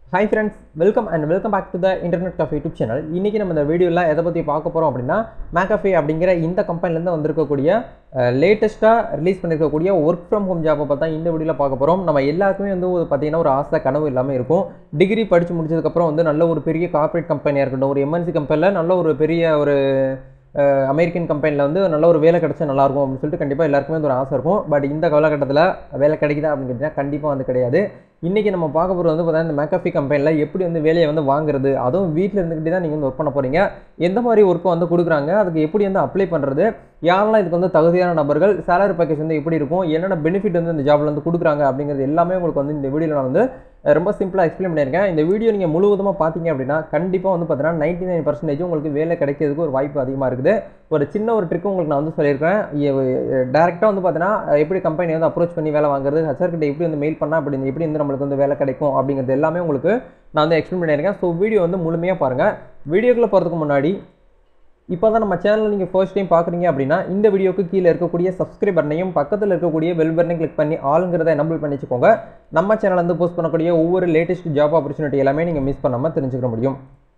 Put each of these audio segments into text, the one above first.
hi friends welcome and welcome back to the internet cafe YouTube channel இன்றைக்கி நம்ம இந்த வீடியோவில் எதை பற்றி பார்க்க போகிறோம் அப்படின்னா மேகஃபே அப்படிங்கிற இந்த கம்பெனிலேருந்து வந்திருக்கக்கூடிய லேட்டஸ்ட்டாக ரிலீஸ் பண்ணியிருக்கக்கூடிய ஒர்க் ஃப்ரம் ஹோம் ஜாப்பை பார்த்தா இந்த வீடியோவில் பார்க்க போகிறோம் நம்ம எல்லாருக்குமே வந்து ஒரு பார்த்தீங்கன்னா ஒரு ஆசை கனவு இல்லாமல் இருக்கும் டிகிரி படித்து முடிச்சதுக்கப்புறம் வந்து நல்ல ஒரு பெரிய கார்ப்பரேட் கம்பெனியாக இருக்கட்டும் ஒரு எம்என்சி கம்பெனியில் நல்ல ஒரு பெரிய ஒரு அஹ், அமெரிக்கன் கம்பெனியில் வந்து நல்ல ஒரு வேலை கிடைச்சா நல்லாயிருக்கும் அப்படின்னு சொல்லிட்டு கண்டிப்பாக எல்லாருக்குமே வந்து ஒரு ஆசை இருக்கும் பட் இந்த காலகட்டத்தில் வேலை கிடைக்குதா அப்படின்னு கேட்டிங்கன்னா கண்டிப்பாக வந்து கிடையாது இன்றைக்கி நம்ம பார்க்க போகிறது வந்து பார்த்தீங்கன்னா இந்த மேக்கஃபி கம்பெனியில் எப்படி வந்து வேலையை வந்து வாங்குறது அதுவும் வீட்டில் இருந்துக்கிட்டே தான் நீங்கள் வந்து ஒர்க் பண்ண போகிறீங்க எந்த மாதிரி ஒர்க்கை வந்து கொடுக்குறாங்க அதுக்கு எப்படி வந்து அப்ளை பண்ணுறது யாரெல்லாம் இதுக்கு வந்து தகுதியான நபர்கள் சேலரி பேக்கேஜ் வந்து எப்படி இருக்கும் என்னென்ன பெனிஃபிட் வந்து இந்த ஜாப்ல வந்து கொடுக்குறாங்க அப்படிங்கிறது எல்லாமே உங்களுக்கு வந்து இந்த வீடியோவில் நான் வந்து அஹ், ரொம்ப சிம்பிளாக எக்ஸ்பிளைன் பண்ணியிருக்கேன் இந்த வீடியோ நீங்கள் முழுவதுமாக பார்த்தீங்க அப்படின்னா கண்டிப்பாக வந்து பார்த்தீங்கன்னா நைன்டி நைன் பர்சன்டேஜ் உங்களுக்கு வேலை கிடைக்கிறதுக்கு ஒரு வாய்ப்பு அதிகமாக இருக்குது ஒரு சின்ன ஒரு ட்ரிக் உங்களுக்கு நான் வந்து சொல்லியிருக்கேன் டேரெக்டாக வந்து பார்த்தீங்கன்னா எப்படி கம்பெனி வந்து அப்ரோச் பண்ணி வேலை வாங்குறது ஹச்சர் கிட்ட எப்படி வந்து மெயில் பண்ணால் அப்படி எப்படி வந்து நம்மளுக்கு வந்து வேலை கிடைக்கும் அப்படிங்கிறது எல்லாமே உங்களுக்கு நான் வந்து எக்ஸ்பிளைன் பண்ணியிருக்கேன் ஸோ வீடியோ வந்து முழுமையாக பாருங்கள் வீடியோக்குள்ளே போகிறதுக்கு முன்னாடி இப்போ தான் நம்ம சேனலில் நீங்கள் ஃபர்ஸ்ட் டைம் பார்க்குறீங்க அப்படின்னா இந்த வீடியோக்கு கீழே இருக்கக்கூடிய சப்ஸ்கிரைப் பட்டனையும் பக்கத்தில் இருக்கக்கூடிய பெல் பட்டனையும் கிளிக் பண்ணி ஆளுங்கிறத எனபிள் பண்ணி வச்சுக்கோங்க நம்ம சேனல் வந்து போஸ்ட் பண்ணக்கூடிய ஒவ்வொரு லேட்டஸ்ட் ஜாப் ஆப்பர்ச்சுனிட்டி எல்லாமே நீங்கள் மிஸ் பண்ணாமல் தெரிஞ்சுக்க முடியும்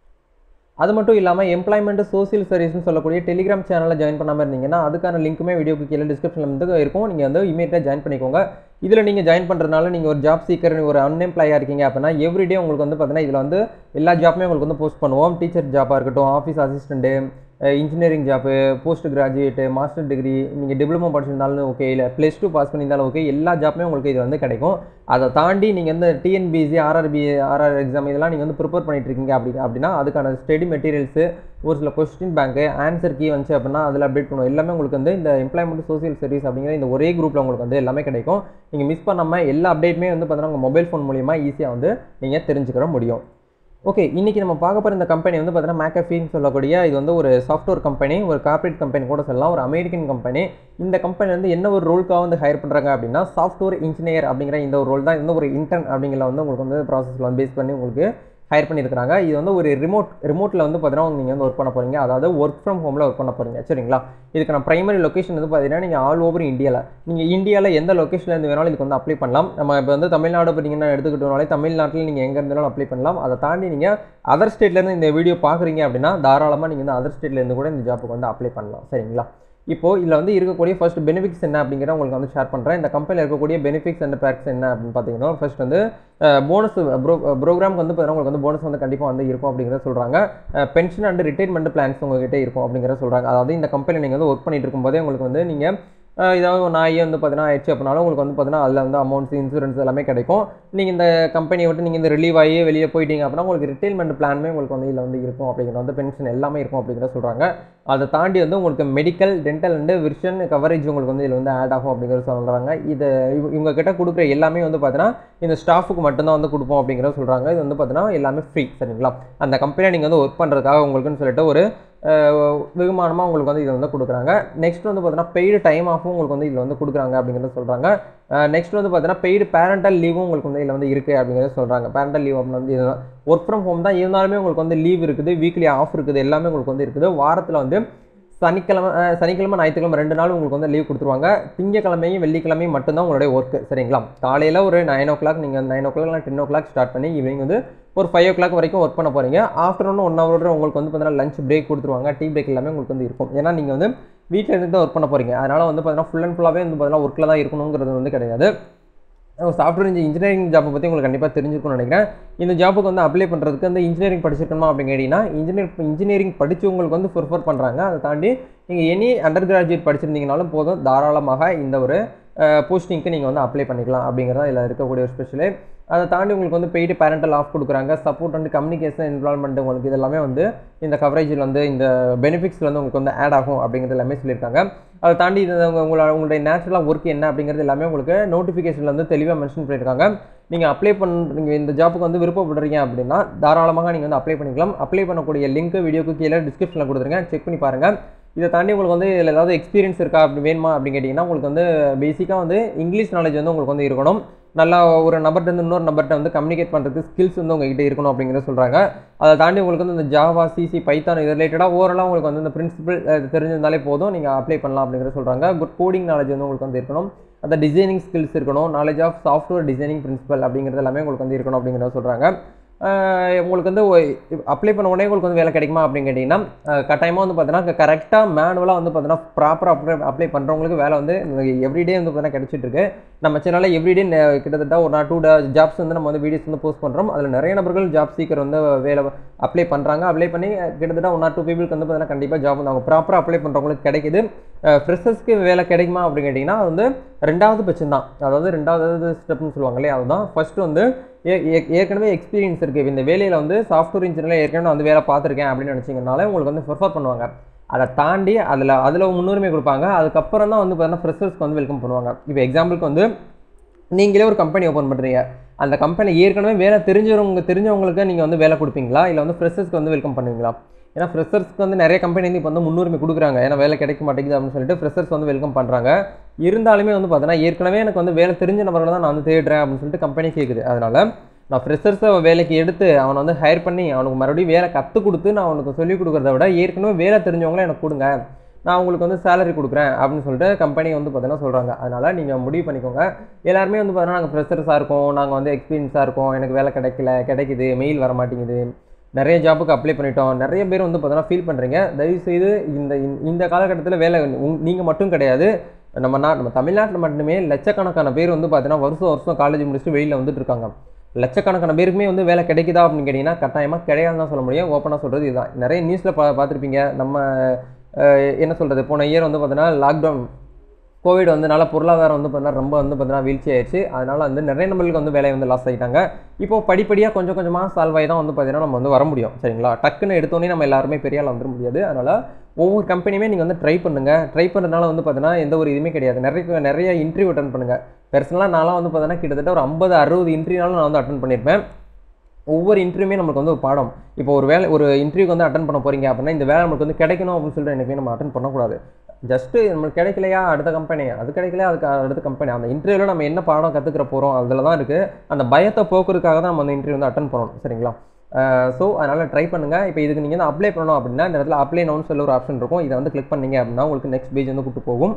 அது மட்டும் இல்லாமல் எம்ப்ளாய்மெண்ட் சோசியல் சர்வீஸ்னு சொல்லக்கூடிய டெலிகிராம் சேனலில் ஜாயின் பண்ணாமல் இருந்தீங்கன்னா அதுக்கான லிங்க்குமே வீடியோக்கு கீழே டிஸ்கிரிப்ஷனில் வந்து இருக்கும் நீங்கள் வந்து இமீடியட்டாக ஜாயின் பண்ணிக்கோங்க இதில் நீங்கள் ஜாயின் பண்ணுறதுனால நீங்கள் ஒரு ஜாப் சீக்கர் ஒரு அன்எம்ப்ளாயாக இருக்கீங்க அப்படின்னா எவ்ரிடே உங்களுக்கு வந்து பார்த்தீங்கன்னா இதில் வந்து எல்லா ஜாப்புமே உங்களுக்கு வந்து போஸ்ட் பண்ணுவோம் டீச்சர் ஜாப்பாக இருக்கட்டும் office assistant engineering job post graduate master degree நீங்கள் டிப்ளமோ படிச்சிருந்தாலும் ஓகே இல்லை ப்ளஸ் டூ பாஸ் பண்ணியிருந்தாலும் ஓகே எல்லா ஜாப்புமே உங்களுக்கு இது வந்து கிடைக்கும் அதை தாண்டி நீங்கள் வந்து டிஎன்பிசி ஆர்ஆர்பி ஆர்ஆர் எக்ஸாம் இதெல்லாம் நீங்கள் வந்து ப்ரிப்பேர் பண்ணிட்டு இருக்கீங்க அப்படி அப்படின்னா அதுக்கான ஸ்டடி மெட்டீரியல்ஸு ஒரு சில கொஸ்டின் பேங்க்கு ஆன்சர் கீ வந்துச்சு அப்படின்னா அதில் அப்டேட் பண்ணுவோம் எல்லாமே உங்களுக்கு வந்து இந்த எம்ப்ளாய்மெண்ட் சோசியல் சர்வீஸ் அப்படிங்கிற இந்த ஒரே குரூப்பில் உங்களுக்கு வந்து எல்லாமே கிடைக்கும் நீங்கள் மிஸ் பண்ணாமல் எல்லா அப்டேட்டுமே வந்து பார்த்தீங்கன்னா உங்கள் மொபைல் ஃபோன் மூலியமாக ஈஸியாக வந்து நீங்கள் தெரிஞ்சுக்கிற முடியும் ஓகே இன்றைக்கி நம்ம பார்க்க போகிற இந்த கம்பெனி வந்து பார்த்தீங்கன்னா மேக்கஃபின்னு சொல்லக்கூடிய இது வந்து ஒரு சாஃப்ட்வேர் கம்பெனி ஒரு கார்ப்பரேட் கம்பெனி கூட சொல்லலாம் ஒரு அமெரிக்கன் கம்பெனி இந்த கம்பெனி வந்து என்ன ஒரு ரோலுக்காக வந்து ஹையர் பண்ணுறாங்க அப்படின்னா சாஃப்ட்வேர் இன்ஜினியர் அப்படிங்கிற இந்த ஒரு ரோல் தான் இந்த ஒரு இன்டர்ன் அப்படிங்கிற வந்து உங்களுக்கு வந்து ப்ராசஸில் வந்து பேஸ் பண்ணி உங்களுக்கு ஹையர் பண்ணியிருக்காங்க இது வந்து ஒரு ரிமோட் ரிமோட்டில் வந்து பார்த்தீங்கன்னா நீங்கள் வந்து ஒர்க் பண்ண போகிறீங்க அதாவது ஒர்க் ஃப்ரம் ஹோமில் ஒர்க் பண்ண போகிறீங்க சரிங்களா இதுக்கான பிரைமரி லொக்கேஷன் வந்து பார்த்தீங்கன்னா நீங்கள் ஆல் ஓவர் இந்தியாவில் நீங்கள் இந்தியாவில் எந்த லொக்கேஷனில் இருந்து வேணாலும் இதுக்கு வந்து அப்ளை பண்ணலாம் நம்ம இப்போ வந்து தமிழ்நாடு பார்த்தீங்கன்னா எடுத்துக்கிட்டோம்னாலே தமிழ்நாட்டில் நீங்கள் எங்கே இருந்தாலும் அப்ளை பண்ணலாம் அதை தாண்டி நீங்கள் அதர் ஸ்டேட்லேருந்து இந்த வீடியோ பார்க்குறீங்க அப்படின்னா தாராளமாக நீங்கள் வந்து அதர் ஸ்டேட்லேருந்து கூட இந்த ஜாப்புக்கு வந்து அப்ளை பண்ணலாம் சரிங்களா இப்போது இதில் வந்து இருக்கக்கூடிய ஃபர்ஸ்ட் பெனிஃபிட்ஸ் என்ன அப்படிங்கிறத உங்களுக்கு வந்து ஷேர் பண்ணுறேன் இந்த கம்பெனியில் இருக்கக்கூடிய பெனிஃபிட்ஸ் அண்ட் பேக்ஸ் என்ன அப்படின்னு பார்த்தீங்கன்னா ஃபர்ஸ்ட் வந்து போனஸ் ப்ரோ ப்ரோக்ராம்க்கு வந்து பார்த்தீங்கன்னா உங்களுக்கு வந்து போனஸ் வந்து கண்டிப்பாக வந்து இருக்கும் அப்படிங்கிறத சொல்கிறாங்க பென்ஷன் அண்ட் ரிட்டைர்மெண்ட் பிளான்ஸ் உங்ககிட்ட இருக்கும் அப்படிங்கிறத சொல்கிறாங்க அதாவது இந்த கம்பெனி நீங்கள் வந்து ஒர்க் பண்ணிட்டு இருக்கும்போதே உங்களுக்கு வந்து நீங்கள் அஹ் ஏதாவது ஒரு நாயே வந்து பார்த்தீங்கன்னா ஆயிடுச்சு அப்படின்னாலும் உங்களுக்கு வந்து பார்த்தீங்கன்னா அதில் வந்து அமௌண்ட்ஸ் இன்சூரன்ஸ் எல்லாமே கிடைக்கும் நீங்கள் இந்த கம்பெனியை விட்டு நீங்கள் இந்த ரிலீவ் ஆகி வெளியே போயிட்டீங்க அப்படின்னா உங்களுக்கு ரிட்டைர்மெண்ட் பிளானுமே உங்களுக்கு வந்து இதில் வந்து இருக்கும் அப்படிங்கிற வந்து பென்ஷன் எல்லாமே இருக்கும் அப்படிங்கிறத சொல்கிறாங்க அதை தாண்டி வந்து உங்களுக்கு medical dental and vision coverage உங்களுக்கு வந்து இதில் வந்து ஆட் ஆகும் அப்படிங்கிறத சொல்கிறாங்க இது இவ- இவங்க கிட்ட கொடுக்குற எல்லாமே வந்து பார்த்தீங்கன்னா இந்த ஸ்டாஃபுக்கு மட்டும்தான் வந்து கொடுப்போம் அப்படிங்கிறத சொல்கிறாங்க இது வந்து பார்த்தீங்கன்னா எல்லாமே ஃப்ரீ சரிங்களா அந்த கம்பெனியை நீங்கள் வந்து ஒர்க் பண்ணுறதுக்காக உங்களுக்குன்னு சொல்லிட்டு ஒரு அஹ், வெகுமானமாக உங்களுக்கு வந்து இதை வந்து கொடுக்குறாங்க நெக்ஸ்ட் வந்து பார்த்தீங்கன்னா பெய்டு டைம் ஆஃபும் உங்களுக்கு வந்து இதில் வந்து கொடுக்குறாங்க அப்படிங்கிறத சொல்கிறாங்க நெக்ஸ்ட் வந்து பார்த்தீங்கன்னா பெய்டு பேரண்டல் லீவும் உங்களுக்கு வந்து இதில் வந்து இருக்குது அப்படிங்கிறத சொல்கிறாங்க பேரண்டல் லீவ் அப்படின்னு வந்து இதெல்லாம் ஒர்க் ஃப்ரம் ஹோம் தான் இருந்தாலுமே உங்களுக்கு வந்து லீவ் இருக்குது வீக்லி ஆஃப் இருக்குது எல்லாமே உங்களுக்கு வந்து இருக்குது வாரத்தில் வந்து சனிக்கிழமை அஹ், சனிக்கிழமை ஞாயிற்றுக்கிழமை ரெண்டு நாள் உங்களுக்கு வந்து லீவ் கொடுத்துருவாங்க திங்கக்கிழமையும் வெள்ளிக்கிழமையும் மட்டும்தான் உங்களுடைய ஒர்க்கு சரிங்களா காலையில் ஒரு நைன் ஓ கிளாக் நீங்கள் nine o'clock ten o'clock start பண்ணி ஈவினிங் வந்து ஒரு ஃபைவ் ஓ கிளாக் வரைக்கும் ஒர்க் பண்ண போகிறீங்க ஆஃப்டர்நூன் ஒன் ஹவர் உங்களுக்கு வந்து பார்த்தீங்கன்னா லஞ்ச் பிரேக் கொடுத்துருவாங்க டீ பிரேக் எல்லாமே உங்களுக்கு வந்து இருக்கும் ஏன்னா நீங்கள் வந்து வீட்டில் இருந்து தான் ஒர்க் பண்ண போகிறீங்க அதனால் வந்து பார்த்தீங்கன்னா ஃபுல் அண்ட் ஃபுல்லாகவே வந்து பார்த்தீங்கன்னா ஒர்க்கில் தான் இருக்கணுங்கிறது வந்து கிடையாது சாஃப்ட்வேர் இன்ஜினியரிங் ஜாப்பை பற்றி உங்களுக்கு கண்டிப்பாக தெரிஞ்சிருக்கும்னு நினைக்கிறேன் இந்த ஜாப்புக்கு வந்து அப்ளை பண்ணுறதுக்கு வந்து இன்ஜினியரிங் படிச்சிருக்கணுமா அப்படின்னு கேட்டிங்கன்னா இன்ஜினியர் இன்ஜினியரிங் படிச்சவங்களுக்கு வந்து ப்ரிஃபர் பண்ணுறாங்க அதை தாண்டி நீங்கள் எனி அண்டர் கிராஜுவேட் படிச்சிருந்தீங்கனாலும் போதும் தாராளமாக இந்த ஒரு போஸ்டிங்க்கு நீங்கள் வந்து அப்ளை பண்ணிக்கலாம் அப்படிங்கிறதா இதில் இருக்கக்கூடிய ஒரு ஸ்பெஷலு அதை தாண்டி உங்களுக்கு வந்து பெய்டு பேரண்டல் ஆஃப் கொடுக்குறாங்க சப்போர்ட் அண்ட் கம்யூனிகேஷன் இன்வால்மெண்ட் உங்களுக்கு இதெல்லாமே வந்து இந்த கவரேஜில் வந்து இந்த பெனிஃபிட்ஸில் வந்து உங்களுக்கு வந்து ஆட் ஆகும் அப்படிங்கிறது எல்லாமே சொல்லியிருக்காங்க அதை தாண்டி இது உங்க- உங்களோட உங்களுடைய நேச்சுரலாக ஒர்க் என்ன அப்படிங்கிறது எல்லாமே உங்களுக்கு நோட்டிஃபிகேஷனில் வந்து தெளிவாக மென்ஷன் பண்ணியிருக்காங்க நீங்கள் அப்ளை பண்ணுறீங்க இந்த ஜாப்புக்கு வந்து விருப்பப்படுறீங்க அப்படின்னா தாராளமாக நீங்கள் வந்து அப்ளை பண்ணிக்கலாம் அப்ளை பண்ணக்கூடிய லிங்க் வீடியோக்கு கீழே டிஸ்கிரிப்ஷனில் கொடுத்துருங்க செக் பண்ணி பாருங்கள் இதை தாண்டி உங்களுக்கு வந்து இதில் ஏதாவது எக்ஸ்பீரியன்ஸ் இருக்கா அப்படி வேணுமா அப்படின்னு கேட்டிங்கன்னா உங்களுக்கு வந்து பேசிக்காக வந்து இங்கிலீஷ் நாலேஜ் வந்து உங்களுக்கு வந்து இருக்கணும் நல்லா ஒரு நபர்கிட்ட இருந்து இன்னொரு நபர்கிட்ட வந்து கம்யூனிகேட் பண்ணுறதுக்கு ஸ்கில்ஸ் வந்து உங்ககிட்ட இருக்கணும் அப்படிங்கிறத சொல்கிறாங்க அதை தாண்டி உங்களுக்கு வந்து இந்த ஜாவா சிசி பைத்தான் இது ரிலேட்டடாக ஓவராலாக உங்களுக்கு வந்து இந்த பிரின்சிபல் தெரிஞ்சிருந்தாலே போதும் நீங்கள் அப்ளை பண்ணலாம் அப்படிங்கிறத சொல்கிறாங்க குட் கோடிங் நாலேஜ் வந்து உங்களுக்கு வந்து இருக்கணும் அந்த டிசைனிங் ஸ்கில்ஸ் இருக்கணும் knowledge of software designing principle அப்படிங்கிறது எல்லாமே உங்களுக்கு வந்து இருக்கணும் அப்படிங்கிறத சொல்கிறாங்க ஆஹ் உங்களுக்கு வந்து அப்ளை பண்ண உடனே உங்களுக்கு வந்து வேலை கிடைக்குமா அப்படின்னு கேட்டிங்கன்னா கட்டாயமாக வந்து பார்த்தீங்கன்னா கரெக்டாக மேனுவலாக வந்து பார்த்தீங்கன்னா ப்ராப்பராக அப்ளை அப்ளை பண்ணுறவங்களுக்கு வேலை வந்து எவ்ரிடே வந்து பார்த்தீங்கன்னா கிடைச்சிட்டு இருக்கு நம்ம சேனலில் எவ்ரிடே கிட்டத்தட்ட ஒரு நாள் டூ ஜாப்ஸ் வந்து நம்ம வந்து வீடியோஸ் வந்து போஸ்ட் பண்ணுறோம் அதில் நிறைய நபர்கள் ஜாப் சீக்கர் வந்து வேலை அப்ளை பண்ணுறாங்க அப்ளை பண்ணி கிட்டத்தட்ட ஒன் ஆர் டூ பீப்புளுக்கு வந்து பார்த்தீங்கன்னா கண்டிப்பாக ஜாப் வந்து அவங்க ப்ராப்பராக அப்ளை பண்ணுறவங்களுக்கு கிடைக்குது ஃப்ரெஷர்ஸ்க்கு வேலை கிடைக்குமா அப்படின்னு கேட்டிங்கன்னா அது வந்து ரெண்டாவது பட்சம் தான் அதாவது ரெண்டாவது ஸ்டெப்னு சொல்லுவாங்க இல்லையா அதுதான் ஃபர்ஸ்ட் வந்து ஏ- ஏ- ஏற்கனவே எக்ஸ்பீரியன்ஸ் இருக்குது இந்த வேலையில் வந்து சாஃப்ட்வேர் இன்ஜினியரில் ஏற்கனவே நான் வந்து வேலை பார்த்துருக்கேன் அப்படின்னு நினச்சிங்கனால உங்களுக்கு வந்து ப்ரிஃபர் பண்ணுவாங்க அதை தாண்டி அதில் அதில் முன்னுரிமை கொடுப்பாங்க அதுக்கப்புறம் தான் வந்து பார்த்தீங்கன்னா ஃப்ரெஷர்ஸ்க்கு வந்து வெல்கம் பண்ணுவாங்க இப்போ எக்ஸாம்பிளுக்கு வந்து நீங்களே ஒரு கம்பெனி ஓப்பன் பண்ணுறீங்க அந்த கம்பெனி ஏற்கனவே வேலை தெரிஞ்சவங்க தெரிஞ்சவங்களுக்கு நீங்கள் வந்து வேலை கொடுப்பீங்களா இல்லை வந்து ஃப்ரெஷர்ஸ்க்கு வந்து வெல்கம் பண்ணுவீங்களா ஏன்னா ஃப்ரெஷர்ஸ்க்கு வந்து நிறைய கம்பெனி வந்து இப்போ வந்து முன்னுரிமை கொடுக்குறாங்க ஏன்னா வேலை கிடைக்க மாட்டேங்குது அப்படின்னு சொல்லிட்டு ஃப்ரெஷர்ஸ் வந்து வெல்கம் பண்ணுறாங்க இருந்தாலுமே வந்து பார்த்தீங்கன்னா ஏற்கனவே எனக்கு வந்து வேலை தெரிஞ்ச நபர்களை தான் நான் வந்து தேடுறேன் அப்படின்னு சொல்லிட்டு கம்பெனி கேட்குது அதனால நான் ஃப்ரெஷர்ஸை வேலைக்கு எடுத்து அவனை வந்து ஹையர் பண்ணி அவனுக்கு மறுபடியும் வேலை கற்றுக் கொடுத்து நான் அவனுக்கு சொல்லிக் கொடுக்குறத விட ஏற்கனவே வேலை தெரிஞ்சவங்களே எனக்கு கொடுங்க நான் உங்களுக்கு வந்து சேலரி கொடுக்குறேன் அப்படின்னு சொல்லிட்டு கம்பெனி வந்து பார்த்தீங்கன்னா சொல்கிறாங்க அதனால் நீங்கள் முடிவு பண்ணிக்கோங்க எல்லாருமே வந்து பார்த்தீங்கன்னா நாங்கள் ஃப்ரெஷர்ஸாக இருக்கோம் நாங்கள் வந்து எக்ஸ்பீரியன்ஸாக இருக்கோம் எனக்கு வேலை கிடைக்கல கிடைக்குது மெயில் வர மாட்டேங்குது நிறைய ஜாப்புக்கு அப்ளை பண்ணிட்டோம் நிறைய பேர் வந்து பார்த்தீங்கன்னா ஃபீல் பண்ணுறீங்க தயவுசெய்து இந்த இந்த- இந்த காலகட்டத்தில் வேலை நீங்கள் மட்டும் கிடையாது நம்ம நாட் நம்ம தமிழ்நாட்டில் மட்டுமே லட்சக்கணக்கான பேர் வந்து பார்த்தீங்கன்னா வருஷம் வருஷம் காலேஜ் முடிச்சுட்டு வெளியில் வந்துட்டு இருக்காங்க லட்சக்கணக்கான பேருக்குமே வந்து வேலை கிடைக்குதா அப்படின்னு கேட்டிங்கன்னா கட்டாயமாக கிடையாதுன்னு தான் சொல்ல முடியும் ஓப்பனாக சொல்கிறது இதுதான் நிறைய நியூஸில் பா பார்த்துருப்பீங்க நம்ம அஹ், என்ன சொல்கிறது போன இயர் வந்து பார்த்தீங்கன்னா லாக்டவுன் கோவிட் வந்தனால பொருளாதாரம் வந்து பார்த்தீங்கன்னா ரொம்ப வந்து பார்த்தீங்கன்னா வீழ்ச்சி ஆயிடுச்சு அதனால வந்து நிறைய நம்பர்களுக்கு வந்து வேலை வந்து லாஸ் ஆகிட்டாங்க இப்போ படிப்படியாக கொஞ்சம் கொஞ்சமாக சால்வ் ஆகி தான் வந்து பார்த்தீங்கன்னா நம்ம வந்து வர முடியும் சரிங்களா டக்குன்னு எடுத்தோடனே நம்ம எல்லாருமே பெரிய ஆள் வந்துட முடியாது அதனால் ஒவ்வொரு கம்பெனியுமே நீங்கள் வந்து ட்ரை பண்ணுங்கள் ட்ரை பண்ணுறதுனால வந்து பார்த்தீங்கன்னா எந்த ஒரு இதுவுமே கிடையாது நிறைய நிறைய இன்டர்வியூ அட்டன் பண்ணுங்கள் பர்சனலாக நான்லாம் வந்து பார்த்தீங்கன்னா கிட்டத்தட்ட ஒரு ஐம்பது அறுபது இன்டர்வியூனாலும் நான் வந்து அட்டன் பண்ணியிருப்பேன் ஒவ்வொரு இன்டர்வியூமே நமக்கு வந்து ஒரு பாடம் இப்போ ஒரு வேலை ஒரு இன்டர்வியூக்கு வந்து அட்டன் பண்ண போறீங்க அப்படின்னா இந்த வேலை நமக்கு வந்து கிடைக்கணும் அப்படின்னு சொல்லிட்டு எனக்கு நம்ம அட்டன் பண்ணக்கூடாது ஜஸ்ட்டு நம்மளுக்கு கிடைக்கலையா அடுத்த கம்பெனி அது கிடைக்கலையா அதுக்கு அடுத்த கம்பெனி அந்த இன்டர்வியூவில் நம்ம என்ன பாடம் கற்றுக்கிற போகிறோம் அதில் தான் இருக்குது அந்த பயத்தை போக்குறதுக்காக தான் நம்ம அந்த இன்டர்வியூ வந்து அட்டன் பண்ணணும் சரிங்களா ஸோ அதனால் ட்ரை பண்ணுங்கள் இப்போ இதுக்கு நீங்கள் வந்து அப்ளை பண்ணணும் அப்படின்னா இந்த இடத்துல அப்ளை நோன்னு சொல்ல ஒரு ஆப்ஷன் இருக்கும் இதை வந்து கிளிக் பண்ணீங்க அப்படின்னா உங்களுக்கு நெக்ஸ்ட் பேஜ் வந்து கூட்டு போகும்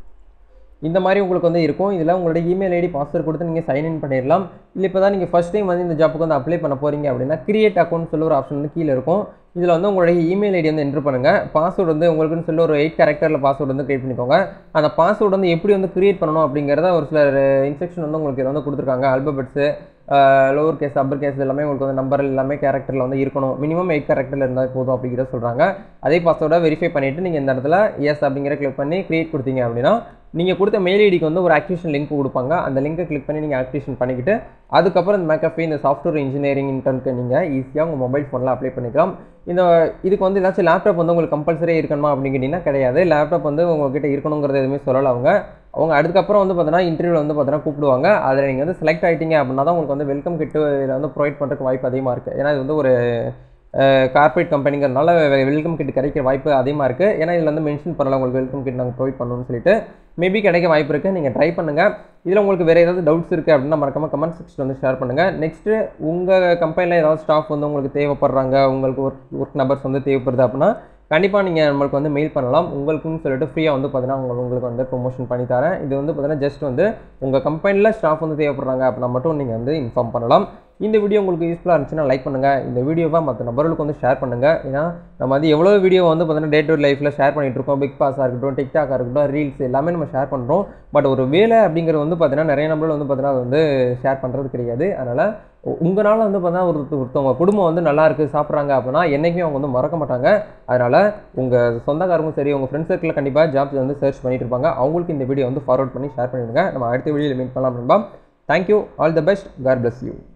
இந்த மாதிரி உங்களுக்கு வந்து இருக்கும் இதில் உங்களோட இமெயில் ஐடி பாஸ்வேர்ட் கொடுத்து நீங்கள் சைன் இன் பண்ணிடலாம் இல்லை இப்போ தான் நீங்கள் ஃபஸ்ட் டைம் வந்து இந்த ஜாப்புக்கு வந்து அப்ளை பண்ண போகிறீங்க அப்படின்னா கிரியேட் அக்கௌண்ட் சொல்லி ஒரு ஆப்ஷன் வந்து கீழே இருக்கும் இதில் வந்து உங்களுடைய இமெயில் ஐடி வந்து என்ட்ரு பண்ணுங்கள் பாஸ்வேர்டு வந்து உங்களுக்குன்னு சொல்லி ஒரு எயிட் கேரக்டரில் பாஸ்வேர்டு வந்து கிரியேட் பண்ணிக்கோங்க அந்த பாஸ்வேர்டு வந்து எப்படி வந்து கிரியேட் பண்ணணும் அப்படிங்கிறத ஒரு சில இன்ஸ்ட்ரக்ஷன் வந்து உங்களுக்கு இதில் வந்து கொடுத்துருக்காங்க alphabets lower case upper case எல்லாமே உங்களுக்கு வந்து நம்பர் எல்லாமே கேரக்டரில் வந்து இருக்கணும் மினிமம் எயிட் கேரக்டரில் இருந்தால் போதும் அப்படிங்கிறத சொல்கிறாங்க அதே பாஸ்வேர்டை வெரிஃபை பண்ணிவிட்டு நீங்கள் இந்த இடத்துல எஸ் அப்படிங்கிற கிளிக் பண்ணி கிரியேட் கொடுத்தீங்க அப்படின்னா நீங்கள் கொடுத்த மெயில் ஐடிக்கு வந்து ஒரு ஆக்டிவேஷன் லிங்க் கொடுப்பாங்க அந்த லிங்கை கிளிக் பண்ணி நீங்கள் ஆக்டிவேஷன் பண்ணிக்கிட்டு அதுக்கப்புறம் இந்த மேக்கஃபே இந்த சாஃப்ட்வேர் இன்ஜினியரிங் இன்டர்னுக்கு நீங்கள் ஈஸியாக உங்கள் மொபைல் ஃபோனில் அப்ளை பண்ணிக்கலாம் இந்த இதுக்கு வந்து ஏதாச்சும் லேப்டாப் வந்து உங்களுக்கு கம்பல்சரி இருக்கணுமா அப்படின்னு கேட்டிங்கன்னா கிடையாது லேப்டாப் வந்து உங்ககிட்ட இருக்கணுங்கிறது எதுவுமே சொல்லலை அவங்க அவங்க அதுக்கப்புறம் வந்து பார்த்தீங்கன்னா இன்டர்வியூவில் வந்து பார்த்தீங்கன்னா கூப்பிடுவாங்க அதில் நீங்கள் வந்து செலக்ட் ஆகிட்டீங்க அப்படின்னா தான் உங்களுக்கு வந்து வெல்கம் கிட்டு இதில் வந்து ப்ரொவைட் பண்ணுறதுக்கு வாய்ப்பு அதிகமாக இருக்குது ஏன்னா இது வந்து ஒரு கார்பரேட் கம்பெனிங்கிறனால வெல்கம் கிட் கிடைக்கிற வாய்ப்பு அதிகமாக இருக்குது ஏன்னா இதில் வந்து மென்ஷன் பண்ணல உங்களுக்கு வெல்கம் கிட் நாங்கள் ப்ரொவைட் பண்ணணும்னு சொல்லிட்டு மேபி கிடைக்க வாய்ப்பு இருக்குது நீங்கள் ட்ரை பண்ணுங்கள் இதில் உங்களுக்கு வேறு ஏதாவது டவுட்ஸ் இருக்குது அப்படின்னா மறக்காம கமெண்ட் செக்ஷன் வந்து ஷேர் பண்ணுங்கள் நெக்ஸ்ட்டு உங்கள் கம்பெனியில் ஏதாவது ஸ்டாஃப் வந்து உங்களுக்கு தேவைப்படுறாங்க உங்களுக்கு ஒர்க் ஒர்க் நம்பர்ஸ் வந்து தேவைப்படுது அப்படின்னா கண்டிப்பாக நீங்கள் நம்மளுக்கு வந்து மெயில் பண்ணலாம் உங்களுக்குன்னு சொல்லிட்டு ஃப்ரீயாக வந்து பார்த்தீங்கன்னா உங்க- உங்களுக்கு வந்து ப்ரொமோஷன் பண்ணி தரேன் இது வந்து பார்த்தீங்கன்னா ஜஸ்ட் வந்து உங்கள் கம்பெனியில் ஸ்டாஃப் வந்து தேவைப்படுறாங்க அப்படின்னா மட்டும் நீங்கள் வந்து இன்ஃபார்ம் பண்ணலாம் இந்த வீடியோ உங்களுக்கு யூஸ்ஃபுல்லாக இருந்துச்சுன்னா லைக் பண்ணுங்கள் இந்த வீடியோவை மற்ற நபர்களுக்கு வந்து ஷேர் பண்ணுங்கள் ஏன்னா நம்ம வந்து எவ்வளோ வீடியோ வந்து பார்த்தீங்கன்னா டே டு லைஃப்பில் ஷேர் பண்ணிட்டு இருக்கோம் பிக் பாஸாக இருக்கட்டும் டிக்டாக்காக இருக்கட்டும் ரீல்ஸ் எல்லாமே நம்ம ஷேர் பண்ணுறோம் பட் ஒரு வேலை அப்படிங்கிறது வந்து பார்த்தீங்கன்னா நிறைய நபர்கள் வந்து பார்த்தீங்கன்னா அது வந்து ஷேர் பண்ணுறது கிடையாது அதனால் உங்களால் வந்து பார்த்தீங்கன்னா ஒரு ஒருத்தவங்க குடும்பம் வந்து நல்லா இருக்குது சாப்பிட்றாங்க அப்படின்னா என்றைக்குமே அவங்க வந்து மறக்க மாட்டாங்க அதனால் உங்கள் சொந்தக்காரங்களும் சரி உங்கள் ஃப்ரெண்ட்ஸ் சர்க்கிளில் கண்டிப்பாக ஜாப்ஸ் வந்து சர்ச் பண்ணிட்டு இருப்பாங்க அவங்களுக்கு இந்த வீடியோ வந்து ஃபார்வர்ட் பண்ணி ஷேர் பண்ணிவிடுங்க நம்ம அடுத்த வீடியோவில் மீட் பண்ணலாம் நண்பா thank you all the best God bless you